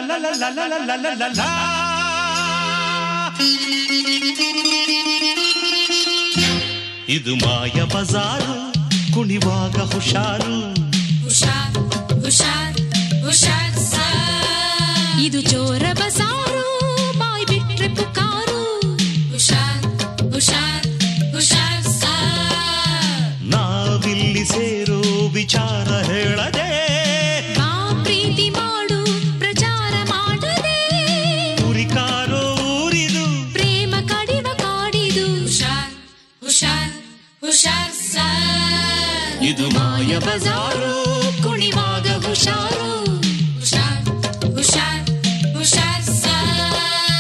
ಇದು ಮಾಯ ಬಜಾರು ಕುಣಿವಾಗ ಹುಷಾರು ಹುಷಾರ್ ಹುಷಾರ್ ಹುಷಾರ್ ಸಾರ್ ಇದು ಚೋರ ಬಸಾರು ಬಾಯ್ ಬಿಟ್ರೆ ಪುಕಾರು ಹುಷಾರ್ ಹುಷಾರ್ ಹುಷಾರ್ ಸಾರ್ ನಾವಿಲ್ಲಿ ಸೇರೋ ವಿಚಾರ ಹೇಳದೆ ಬಾ ಪ್ರೀತಿ ಮಾಡು ಪ್ರಚಾರ ಮಾಡದೆ ಕುರಿಕಾರೋ ಊರಿದು ಪ್ರೇಮ ಕಡಿವ ಕಾಡಿದು ಹುಷಾರ್ ಹುಷಾರ್ ಹುಷಾರ್ ಸಾರ್ ಇದು ಮಾಯ ಬಜಾರು ಕುಣಿವಾಗ ಹುಷಾರು ಹುಷಾರ್ ಹುಷಾರ್ ಹುಷಾರ್ ಸಾರ್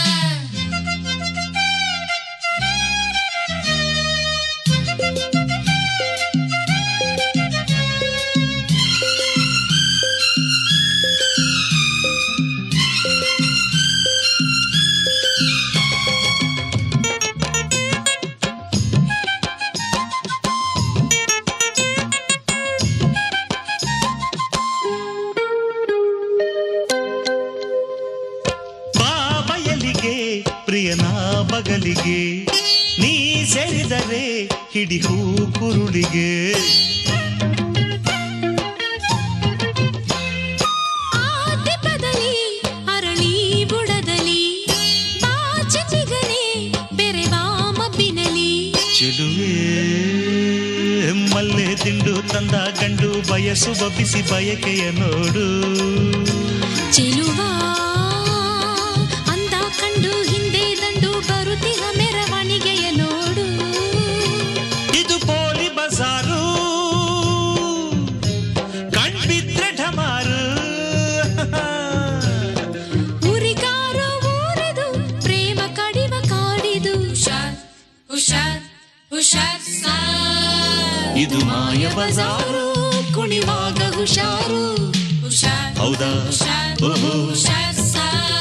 ಬಾಬಯಲಿಗೆ ಪ್ರಿಯನ ಬಗಲಿಗೆ ನೀ ಸೇರಿದರೆ ಹಿಡಿ ಹೂ ಕುರುಳಿಗೆ ಆದಿಪದಲ್ಲಿ ಅರಳಿ ಬುಡದಲ್ಲಿ ಬಾಚಿಗನೆ ಬೆರೆವಾ ಮಬ್ಬಿನಲಿ ಚೆಲುವೆ ಮಲ್ಲೆ ದಿಂಡು ತಂದ ಗಂಡು ಬಯಸುವ ಬಿಸಿ ಬಯಕೆಯ ನೋಡು ಚೆಲುವ ಅಂದ ಕಂಡು ಹಿಂದೆ ದಂಡು ಬರುತ್ತಿಹ ಮೆರವಣಿಗೆಯ ನೋಡು ಇದು ಪೋಲಿ ಬಜಾರು ಕಣ್ಬಿದ್ರೆ ಢಮಾರು ಉರಿಗಾರೋ ಊರಿದು ಪ್ರೇಮ ಕಡಿವ ಕಾಡಿದು ಹುಷಾರ್ ಹುಷಾರ್ ಹುಷಾರ್ ಸಾರ್ ಇದು ಮಾಯ ಬಜಾರು ಕುಣಿವಾಗ ಹುಷಾರು ಹುಷಾರ್ ಹೌದಾ ಹುಷಾರ್ ಓಹೋ ಹುಷಾರ್ ಸಾರ್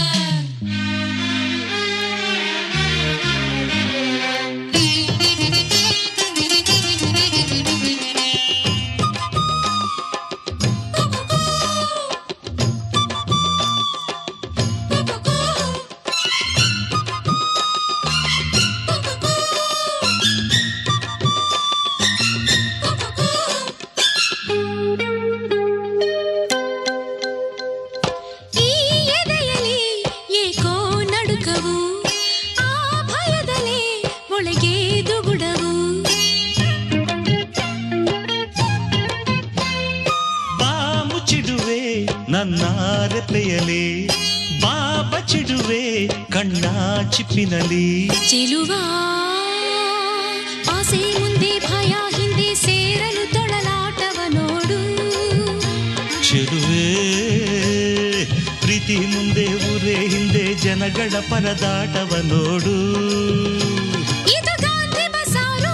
ಈ ಎದೆಯಲಿ ಏಕೋ ನಡುಕವು ಆ ಭಯದಲೇ ಒಳಗೆ ದುಗುಡವು ಬಾ ಮುಚ್ಚಿಡುವೆ ನನ್ನ ರೆಪ್ಪೆಯಲಿ ಬಾ ಬಚ್ಚಿಡುವೆ ಕಣ್ಣ ಚಿಪ್ಪಿನಲಿ ಚೆಲುವ ಆಸೆ ಮುಂದೆ ಭಯ ಹಿಂದೆ ಸೇರಲು ತೊಳಲಾಟವ ನೋಡು ಚೆಲುವೆ ಪ್ರೀತಿ ಮುಂದೆ ಊರೇ ಹಿಂದೆ ಜನಗಳ ಪರದಾಟವ ನೋಡು ಇದು ಗಾಂಧಿ ಬಸಾರು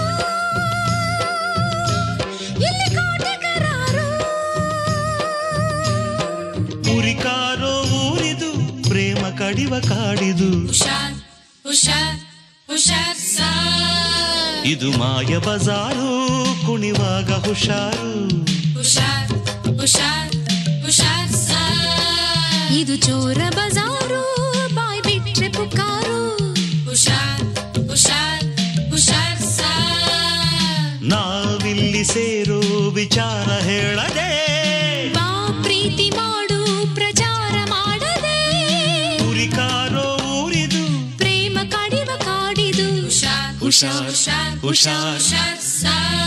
ಇಲ್ಲಿ ಕೋಟೆ ಕರಾರು ಉರಿಕಾರೋ ಊರಿದು ಪ್ರೇಮ ಕಡಿವ ಕಾಡಿದು ಹುಷಾರ್ ಹುಷಾರ್ ಹುಷಾರ್ ಸಾರ್ ಇದು ಮಾಯ ಬಜಾರು ಕುಣಿವಾಗ ಹುಷಾರು ಹುಷಾರ್ ಹುಷಾರ್ ಹುಷಾರ್ ಸಾರ್ ಇದು ಚೋರ ಬಜಾರು ಬಾಯ್ ಬಿಟ್ರೆ ಪುಕಾರು ಹುಷಾರ್ ಹುಷಾರ್ ಹುಷಾರ್ ಸಾರ್ ನಾವಿಲ್ಲಿ ಸೇರೋ ವಿಚಾರ ಹೇಳದೆ ಬಾ ಪ್ರೀತಿ ಮಾಡು ಪ್ರಚಾರ ಮಾಡದೆ ಉರಿಕಾರೋ ಊರಿದು ಪ್ರೇಮ ಕಡಿವ ಕಾಡಿದು ಹುಷಾರ್ ಹುಷಾರ್, ಹುಷಾರ್ ಹುಷಾರ್. ಹುಷಾರ್ ಸಾರ್